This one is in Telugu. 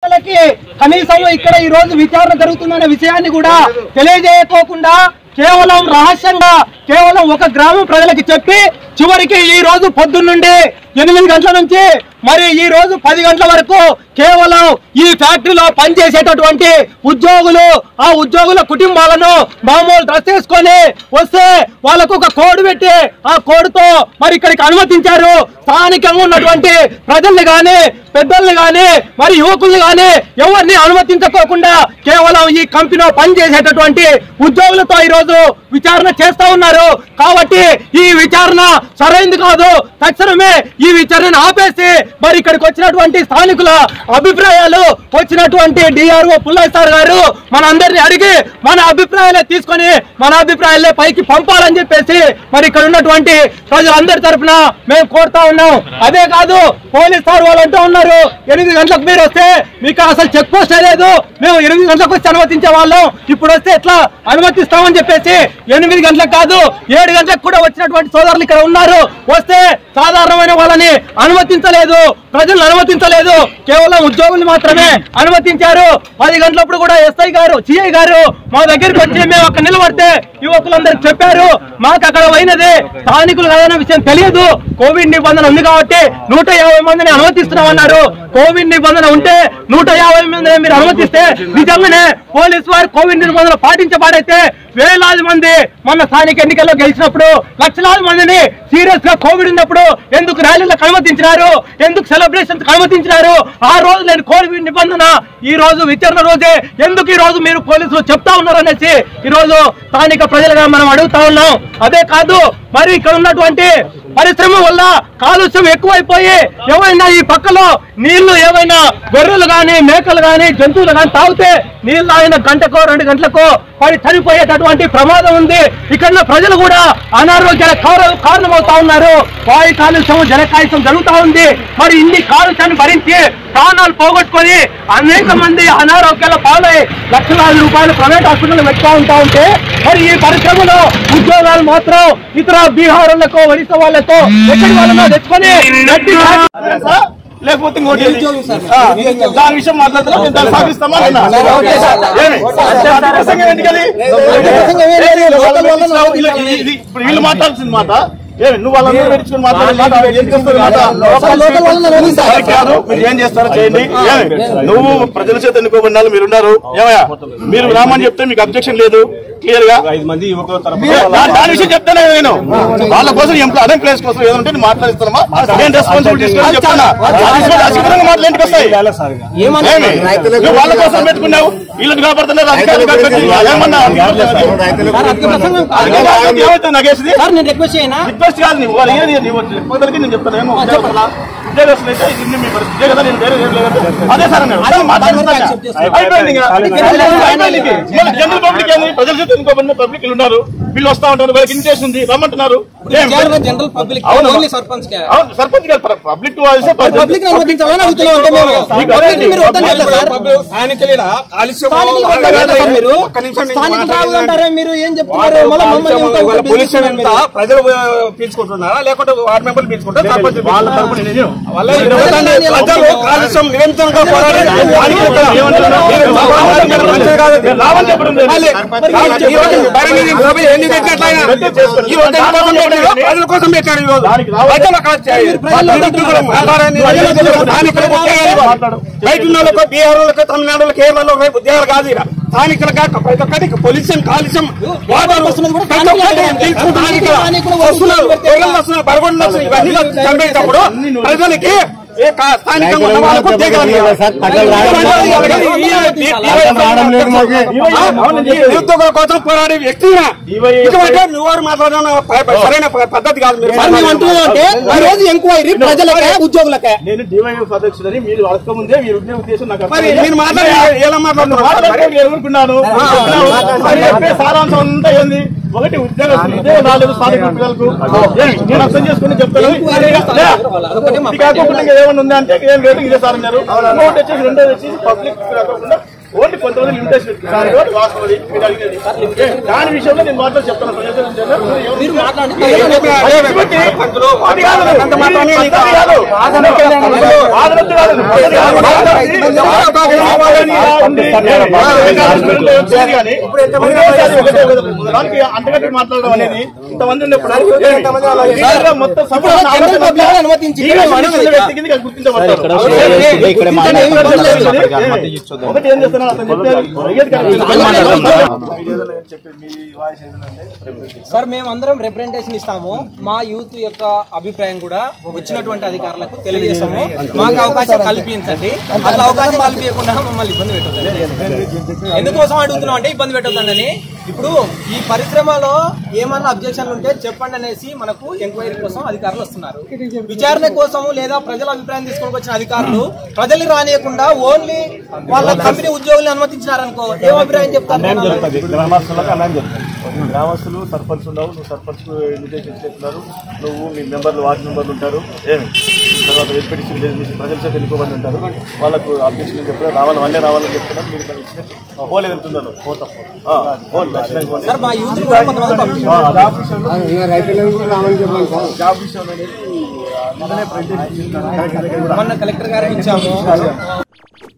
ప్రజలకి కనీసం ఇక్కడ ఈ రోజు విచారణ జరుగుతుందనే విషయాన్ని కూడా తెలియజేయకోకుండా కేవలం రహస్యంగా కేవలం ఒక గ్రామం ప్రజలకి చెప్పి చివరికి ఈ రోజు పొద్దున్నుండి ఎనిమిది గంటల నుంచి మరి ఈ రోజు పది గంటల వరకు కేవలం ఈ ఫ్యాక్టరీలో పనిచేసేటటువంటి ఉద్యోగులు ఆ ఉద్యోగుల కుటుంబాలను మామూలు డ్రెస్ వేసుకొని వస్తే వాళ్ళకు ఒక కోడ్ పెట్టి ఆ కోడ్తో మరి ఇక్కడికి అనుమతించారు స్థానికంగా ఉన్నటువంటి ప్రజల్ని గాని పెద్దల్ని గాని మరి యువకుల్ని గాని ఎవరిని అనుమతించకోకుండా కేవలం ఈ కంపెనీలో పనిచేసేటటువంటి ఉద్యోగులతో ఈ రోజు విచారణ చేస్తా ఉన్నారు కాబట్టి ఈ విచారణ సరైంది కాదు తక్షణమే ఈ విచారణను ఆపేసి మరి ఇక్కడికి వచ్చినటువంటి స్థానికుల అభిప్రాయాలు వచ్చినటువంటి డిఆర్ఓ పుల్లయ్య సార్ గారు మన అందరిని అడిగి మన అభిప్రాయాలే తీసుకొని మన అభిప్రాయాలే పైకి పంపాలని చెప్పేసి మరి ఇక్కడ ఉన్నటువంటి ప్రజలందరి తరపున మేము కోరుతా ఉన్నాం అదే కాదు పోలీస్ సార్ వాళ్ళు అంటూ ఉన్నారు ఎనిమిది గంటలకు మీరు వస్తే మీకు అసలు చెక్ పోస్ట్ లేదు మేము ఎనిమిది గంటలకు వచ్చి అనుమతించే వాళ్ళం ఇప్పుడు వస్తే ఎట్లా అనుమతిస్తామని చెప్పేసి ఎనిమిది గంటలకు కాదు ఏడు గంటలకు కూడా వచ్చినటువంటి సోదరులు ఇక్కడ ఉన్నారు వస్తే సాధారణమైన వాళ్ళని అనుమతించలేదు ప్రజలను అనుమతించలేదు కేవలం ఉద్యోగులు మాత్రమే అనుమతించారు పది గంటలప్పుడు కూడా ఎస్ఐ గారు సిఐ గారు మా దగ్గరికి వచ్చి మేము అక్కడ నిలబడితే యువకులందరికి చెప్పారు మాకు అక్కడ పోయినది స్థానికులు కాదన్న విషయం తెలియదు కోవిడ్ నిబంధన ఉంది కాబట్టి నూట యాభై మందిని అనుమతిస్తున్నామన్నారు కోవిడ్ నిబంధన ఉంటే నూట యాభై మందిని మీరు అనుమతిస్తే నిజంగానే పోలీసు వారు కోవిడ్ నిబంధన పాటించబడైతే వేలాది మంది మొన్న స్థానిక ఎన్నికల్లో గెలిచినప్పుడు లక్షలాది మందిని సీరియస్ గా కోవిడ్ ఉన్నప్పుడు ఎందుకు ర్యాలీలకు అనుమతించినారు ఎందుకు సెలబ్రేషన్స్ అనుమతించినారు ఆ రోజు నేను కోవిడ్ నిబంధన ఈ రోజు విచారణ రోజే ఎందుకు ఈ రోజు మీరు పోలీసులు చెప్తా ఉన్నారు అనేసి ఈ రోజు స్థానిక ప్రజలుగా మనం అడుగుతా ఉన్నాం అదే కాదు మరి ఇక్కడ ఉన్నటువంటి పరిశ్రమ వల్ల కాలుష్యం ఎక్కువైపోయి ఏమైనా ఈ పక్కలో నీళ్లు ఏమైనా గొర్రెలు గాని మేకలు గాని జంతువులు గాని తాగితే నీళ్ళు తాగిన గంటకో రెండు గంటలకో పడి చనిపోయేటటువంటి ప్రమాదం ఉంది ఇక్కడ ఉన్న ప్రజలు కూడా అనారోగ్యాల కార- కారణమవుతా ఉన్నారు వాయు కాలుష్యం జలకాలుష్యం జరుగుతా ఉంది మరి ఇన్ని కాలుష్యాన్ని భరించి ప్రాణాలు పోగొట్టుకొని అనేక మంది అనారోగ్యాల పాలై లక్షలాది రూపాయలు ప్రైవేట్ హాస్పిటల్ పెట్టుకో ఉంటా ఉంటే మరి ఈ పరిశ్రమలో ఉద్యోగాలు మాత్రం ఇతర బీహార్ వాళ్ళకో ఒడిశా వాళ్ళకో ఎక్కడి వాళ్ళనో తెచ్చుకొని గట్టి తెలుసా? లేకపోతే ఇంకోటి ఏంది? ఆ, దాని విషయం మాట్లాడుతున్నా మేము దాన్ని సాగిస్తామా అన్నా? ఏమి? అది ప్రసంగం ఎందుకు అది? ఏది? లోకల్ వాళ్ళను వీళ్ళకి ఇది- ఇప్పుడు వీళ్ళు మాట్లాడాల్సిన మాట ఏమి నువ్వు వాళ్ళందరూ పెట్టుకుని మాట్లాడే మాట ఎందుకు వస్తుంది మాట? సరే కాదు, మీరు ఏం చేస్తారో చేయండి ఏమి? నువ్వు ప్రజల చేత ఎన్నుకోబడిన వాళ్ళు మీరు ఉన్నారు ఏమయ్యా మీరు రామని చెప్తే మీకు అబ్జెక్షన్ లేదు క్లియర్ గా ఐదు మంది యువకుల దా- దాని విషయం చెప్తానే నేను వాళ్ళ కోసం ఎంప్లాయ్ అదే ప్లేస్ కోసం ఏదో ఉంటే నేను మాట్లాడిస్తానమ్మా నేను రెస్పాన్సిబిలిటీ తీసుకొని చెప్తున్నా అది అసిద్ధంగా మాటలు ఎందుకు వస్తాయి ఏమి? నువ్వు వాళ్ళ కోసం పెట్టుకున్నావు వీళ్ళకి కాపాడుతున్నారు అధికారులు కాబట్టి ఏమన్నా ఏమవుతుంది నగేసింది నేను రిక్వెస్ట్ చేయనా రిక్వెస్ట్ కాదు నువ్వు వాళ్ళు ఏది నీవు లేకపోతే నేను చెప్తాను ఏమో ఉద్యోగస్తులా? ఉద్యోగస్తులు అయితే ఇది మీ పరిస్థితి ఇదే కదా నేను వేరే ఏం లేదు అదే సార్ అన్నాడు అదే మాట్లాడుతున్నా అయిపోయింది ఇంకా. అయిపోయింది ఇది. మళ్ళీ జనరల్ పబ్లిక్ ఏంది ప్రజల చేత ఎన్నుకోబడిన పబ్లిక్ ఉన్నారు వీళ్ళు వస్తా ఉంటారు వాళ్ళకి ఇన్విటేషన్ ఉంది రమ్మంటున్నారు ఏం? జనరల్ పబ్లిక్ అవును. ఓన్లీ సర్పంచ్ కే అవును సర్పంచ్ గారు పబ్లిక్ టు పబ్లిక్ అనుమతించాలని అడుగుతున్నాం అంటే మేము పబ్లిక్ మీరు వద్దని కదా సార్ స్థానికులేనా కాలుష్యం స్థానికులు వద్దని కదా సార్ మీరు స్థానికులు రావాలంటారే మీరు ఏం చెప్తున్నారు మళ్ళీ మమ్మల్ని ఎంత ఇంత పొల్యూషన్ పిలుస్తున్నారు ఎంత మీరు? ప్రజలు పీల్చుకుంటున్నారా లేకుంటే వార్డు మెంబర్లు పీల్చుకుంటారా సర్పంచ్ వాళ్ళ తరపున నేను వాళ్ళ ప్రజలు కాలుష్యం నిరంతరంగా పోరాడే స్థానికులు ఇక్కడ. మీరు పోరాడాలి, మంచిది కాదు అది. రావని చెప్పడం లేదు. మళ్ళీ ఈ రోజు బహిరంగ సభ ఎన్ని పెట్టినట్లయినా ఈ రోజు దేని కోసం పెట్టారు? ప్రజల కోసం పెట్టారు ఈ రోజు దానికి రావాలి. ప్రజలు అక్కడ చేయాలి. నిరుద్యోగులు మాట్లాడని స్థానికులు ఉద్యోగాలు ఇవ్వాలి. బయట ఉన్న వాళ్ళకు బీహార్ వాళ్ళకు తమిళనాడు కేరళలో ఉద్యోగాలు కాదు ఇక్కడ స్థానికులుగా ప్రతి ఒక్కరికి పొల్యూషన్ కాలుష్యం వాటర్ వస్తున్నది కూడా ప్రతి ఒక్కరికి తెలుసుకుంటున్నారు ఇక్కడ. స్థానికులు వస్తున్నారు గొర్రెలు వస్తున్నారు బరగొండ వస్తున్నారు ఇవన్నీ చంపేటప్పుడు ప్రజలకి ఏ కా- స్థానికంగా ఉన్న వాళ్ళకు దిగాలి నిరుద్యోగుల కోసం పోరాడే వ్యక్తి ఇటువంటి నువ్వు మాట్లాడడం సరైన పద్ధతి కాదు మీరు సార్ మేము అంటున్నాం అంటే ఈ రోజు ఎంక్వైరీ ప్రజలకే ఉద్యోగులకే నేను డివైఎఫ్ అధ్యక్షుడని మీరు అడగక ముందే మీరు ఉండే ఉద్దేశం నాకు మరి అర్థమైంది. మీరు మాట్లాడి ఎలా మాట్లాడుతున్నారు మాట్లాడుకోండి, ఎదుర్కొన్నాను మరి చెప్పే సారాంశం అంతా ఏంది ఒకటి ఉద్యోగస్తులు ఇదే రాలేదు స్థానిక పిల్లలకు ఏం, నేను అర్థం చేసుకుని చెప్తాను లే, ఇది కాకుండా ఇంకా ఏమన్నా ఉందా అంటే ఏం లేదు ఇదే సార్ అన్నారు ఇంకొకటి వచ్చేసి రెండోది వచ్చేసి పబ్లిక్ కాకుండా ఓన్లీ కొంతమంది లిమిటేషన్ సార్ ఇది వాస్తవది మీరు అడిగేది ఏ, దాని విషయంలో నేను మాత్రం చెప్తాను ప్రజల విషయంలో మీరు ఎవరు- అందులో అది కాదు. అంత మాత్రమే నీకు పద్ధతి కాదు. వాదనొద్దు కాదు. పద్ధతి కాదు. కావాలని ఇలా ఉంది. ఏ చేయాలి కానీ ఒకేసారి ఒకటే ఒకటే. దానికి అంతకంటే మాట్లాడడం అనేది ఇంతమంది ఉన్నప్పుడు ఇక్కడ మొత్తం సమాజం ఆలోచన అనుమతించి ఈ మనుషుల వ్యక్తి కింద గుర్తించబడతారు. ఒకటి ఏం చేస్తున్నారు అతను చెప్పారు అయ్యేది సార్ మేమందరం రిప్రజెంటేషన్ ఇస్తాము మా యూత్ యొక్క అభిప్రాయం కూడా వచ్చినటువంటి అధికారులకు తెలియజేస్తాము మాకు అవకాశం కల్పించండి అట్లా అవకాశం కల్పించకుండా మమ్మల్ని ఇబ్బంది పెట్టొద్దండి ఎందుకోసం అడుగుతున్నాం అంటే ఇబ్బంది పెట్టొద్దండి ఇప్పుడు ఈ పరిశ్రమలో ఏమన్నా అబ్జెక్షన్లు ఉంటే చెప్పండి అనేసి మనకు ఎంక్వైరీ కోసం అధికారులు వస్తున్నారు విచారణ కోసం లేదా ప్రజల అభిప్రాయం తీసుకొని వచ్చిన అధికారులు ప్రజలు రానియకుండా ఓన్లీ వాళ్ళ కంపెనీ ఉద్యోగులను అనుమతించినారనుకో ఏం అభిప్రాయం చెప్తారు జరుగుతుంది గ్రామస్తులకు అలానే జరుగుతుంది గ్రామస్తులు సర్పంచ్ ఉండవు నువ్వు సర్పంచ్ ఇన్విటేషన్ చేస్తున్నారు నువ్వు మీ మెంబర్లు వార్డు మెంబర్లు ఉంటారు ఏమి తర్వాత ఎస్పీటీసీ ప్రజల చేత ఎన్నుకోబడి ఉంటారు వాళ్ళకు అబ్జెక్షన్ చెప్తున్నారు రావాలి వాళ్ళే రావాలని చెప్తున్నారు మీరు దాన్ని ఇచ్చిన హోలే వెళ్తున్నారు పోతాం హోల్ ఖచ్చితంగా హోల్. సార్ మా యూత్ కూడా కొంతమంది పంపించారు ఆ, జాబ్ విషయంలో జాబ్ విషయం అనేది నిన్ననే ప్రెజెంట్ మొన్న కలెక్టర్ గారికి ఇచ్చాము